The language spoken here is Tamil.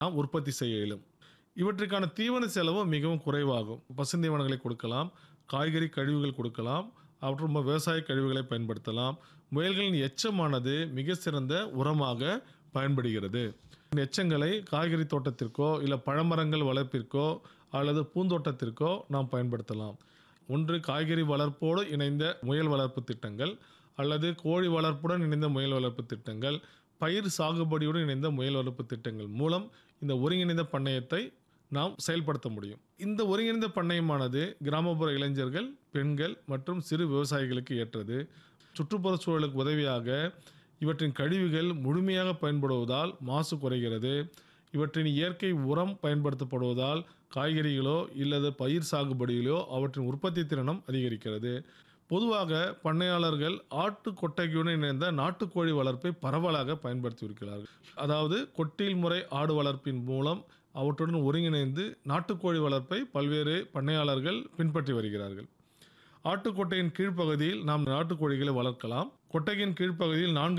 நாம் உற்பத்தி செய்ய இயலும் இவற்றுக்கான தீவன செலவு மிகவும் குறைவாகும் பசுந்தீவனங்களை கொடுக்கலாம் காய்கறி கழிவுகள் கொடுக்கலாம் மற்றும் விவசாய கழிவுகளை பயன்படுத்தலாம் முயல்களின் எச்சமானது மிக சிறந்த உரமாக பயன்படுகிறது எச்சங்களை காய்கறி தோட்டத்திற்கோ இல்லை பழமரங்கள் வளர்ப்பிற்கோ அல்லது பூந்தோட்டத்திற்கோ நாம் பயன்படுத்தலாம் ஒன்று காய்கறி வளர்ப்போடு இணைந்த முயல் வளர்ப்பு திட்டங்கள் அல்லது கோழி வளர்ப்புடன் இணைந்த முயல் வளர்ப்பு திட்டங்கள் பயிர் சாகுபடியுடன் இணைந்த முயல் வளர்ப்பு திட்டங்கள் மூலம் இந்த ஒருங்கிணைந்த பண்ணையத்தை நாம் செயல்படுத்த முடியும் இந்த ஒருங்கிணைந்த பண்ணையமானது கிராமப்புற இளைஞர்கள் பெண்கள் மற்றும் சிறு விவசாயிகளுக்கு ஏற்றது சுற்றுப்புற சூழலுக்கு உதவியாக இவற்றின் கழிவுகள் முழுமையாக பயன்படுவதால் மாசு குறைகிறது இவற்றின் இயற்கை உரம் பயன்படுத்தப்படுவதால் காய்கறிகளோ இல்லது பயிர் சாகுபடியிலோ அவற்றின் உற்பத்தி திறனும் அதிகரிக்கிறது பொதுவாக பண்ணையாளர்கள் ஆட்டு கொட்டகையுடன் இணைந்த நாட்டுக்கோழி வளர்ப்பை பரவலாக பயன்படுத்தி இருக்கிறார்கள் அதாவது கொட்டில் முறை ஆடு வளர்ப்பின் மூலம் அவற்றுடன் ஒருங்கிணைந்து நாட்டுக்கோழி வளர்ப்பை பல்வேறு பண்ணையாளர்கள் பின்பற்றி வருகிறார்கள் ஆட்டுக்கொட்டையின் கீழ்ப்பகுதியில் நாம் நாட்டுக்கோழிகளை வளர்க்கலாம் கொட்டையின் கீழ்ப்பகுதியில் நான்கு